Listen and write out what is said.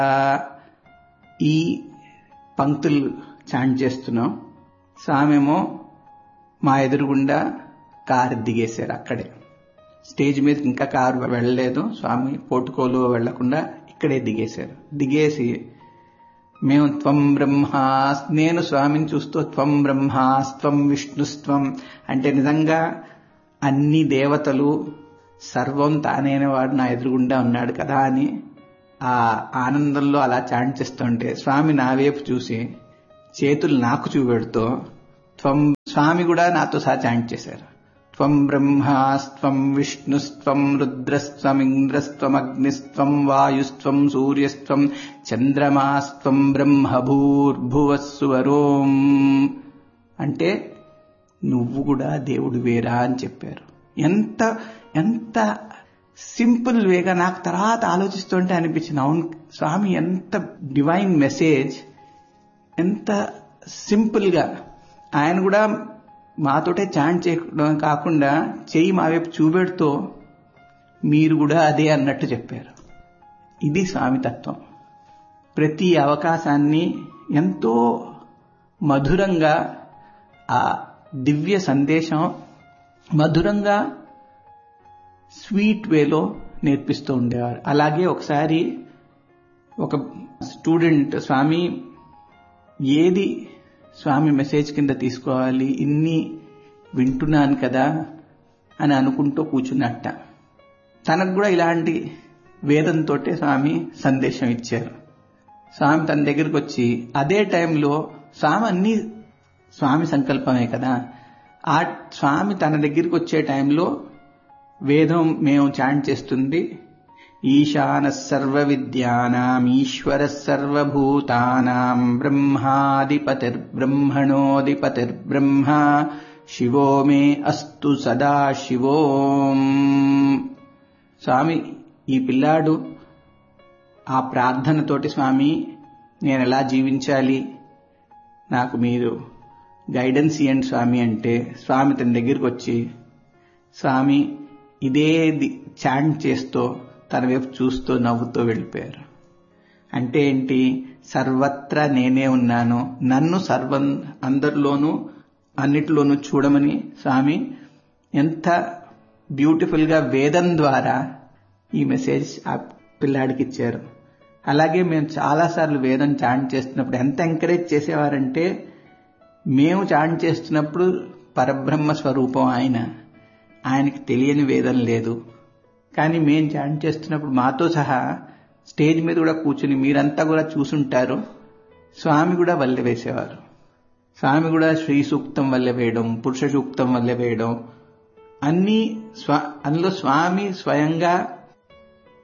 ఈ పంక్తులు చాంట్ చేస్తున్నాం స్వామేమో మా ఎదురుగుండా కారు దిగేశారు అక్కడే స్టేజ్ మీద ఇంకా కారు వెళ్ళలేదు స్వామి పోటుకోలు వెళ్లకుండా ఇక్కడే దిగేశారు దిగేసి మేము త్వం బ్రహ్మా నేను స్వామిని చూస్తూ త్వం బ్రహ్మాస్త్వం విష్ణుస్త్వం అంటే నిజంగా అన్ని దేవతలు సర్వం తానైన వాడు నా ఎదురుగుండా ఉన్నాడు కదా అని ఆ ఆనందంలో అలా చాంట్ చేస్తుంటే స్వామి నా వైపు చూసి చేతులు నాకు చూపెడుతూ త్వం స్వామి కూడా నాతో సహా చాంట్ చేశారు త్వం బ్రహ్మాస్త్వం విష్ణుస్త్వం రుద్రస్త్వమింద్రస్త్వం అగ్నిస్త్వం వాయుస్త్వం సూర్యస్త్వం చంద్రమాస్త్వం బ్రహ్మభూర్భువస్సువరోం అంటే నువ్వు కూడా దేవుడు వేరా అని చెప్పారు ఎంత ఎంత సింపుల్ వేగా నాకు తర్వాత ఆలోచిస్తుంటే అనిపించింది అవును స్వామి ఎంత డివైన్ మెసేజ్ ఎంత సింపుల్ గా ఆయన కూడా మాతోటే చాంట్ చేయడం కాకుండా చెయ్యి మా వైపు చూపెడుతూ మీరు కూడా అదే అన్నట్టు చెప్పారు ఇది స్వామి తత్వం ప్రతి అవకాశాన్ని ఎంతో మధురంగా ఆ దివ్య సందేశం మధురంగా స్వీట్ వేలో నేర్పిస్తూ ఉండేవారు అలాగే ఒకసారి ఒక స్టూడెంట్ స్వామి ఏది స్వామి మెసేజ్ కింద తీసుకోవాలి ఇన్ని వింటున్నాను కదా అని అనుకుంటూ కూర్చున్నట్ట తనకు కూడా ఇలాంటి వేదంతో స్వామి సందేశం ఇచ్చారు స్వామి తన దగ్గరికి వచ్చి అదే టైంలో స్వామి అన్ని స్వామి సంకల్పమే కదా ఆ స్వామి తన దగ్గరికి వచ్చే టైంలో వేదం మేము చాంట్ చేస్తుంది ఈశాన సర్వ విద్యానాం ఈశ్వర సర్వభూతానాం బ్రహ్మాధిపతిర్బ్రహ్మణోధిపతిర్బ్రహ్మ శివో మే అస్తు సదా శివోం స్వామి ఈ పిల్లాడు ఆ ప్రార్థనతోటి స్వామి నేను ఎలా జీవించాలి నాకు మీరు గైడెన్స్ ఇవ్వండి స్వామి అంటే స్వామి తన దగ్గరికి వచ్చి స్వామి ఇదే చాంట్ చేస్తూ తన వైపు చూస్తూ నవ్వుతూ వెళ్ళిపోయారు అంటే ఏంటి సర్వత్రా నేనే ఉన్నాను నన్ను సర్వం అందరిలోనూ అన్నిటిలోనూ చూడమని స్వామి ఎంత బ్యూటిఫుల్ గా వేదం ద్వారా ఈ మెసేజ్ ఆ పిల్లాడికి ఇచ్చారు అలాగే మేము చాలాసార్లు వేదం చాంట్ చేస్తున్నప్పుడు ఎంత ఎంకరేజ్ చేసేవారంటే మేము చాంట్ చేస్తున్నప్పుడు పరబ్రహ్మ స్వరూపం ఆయన ఆయనకి తెలియని వేదం లేదు కానీ మేము చాంట్ చేస్తున్నప్పుడు మాతో సహా స్టేజ్ మీద కూడా కూర్చుని మీరంతా కూడా చూసుంటారు స్వామి కూడా వల్లె వేసేవారు స్వామి కూడా శ్రీ సూక్తం వల్ల వేయడం పురుష సూక్తం వల్ల వేయడం అన్ని స్వ అందులో స్వామి స్వయంగా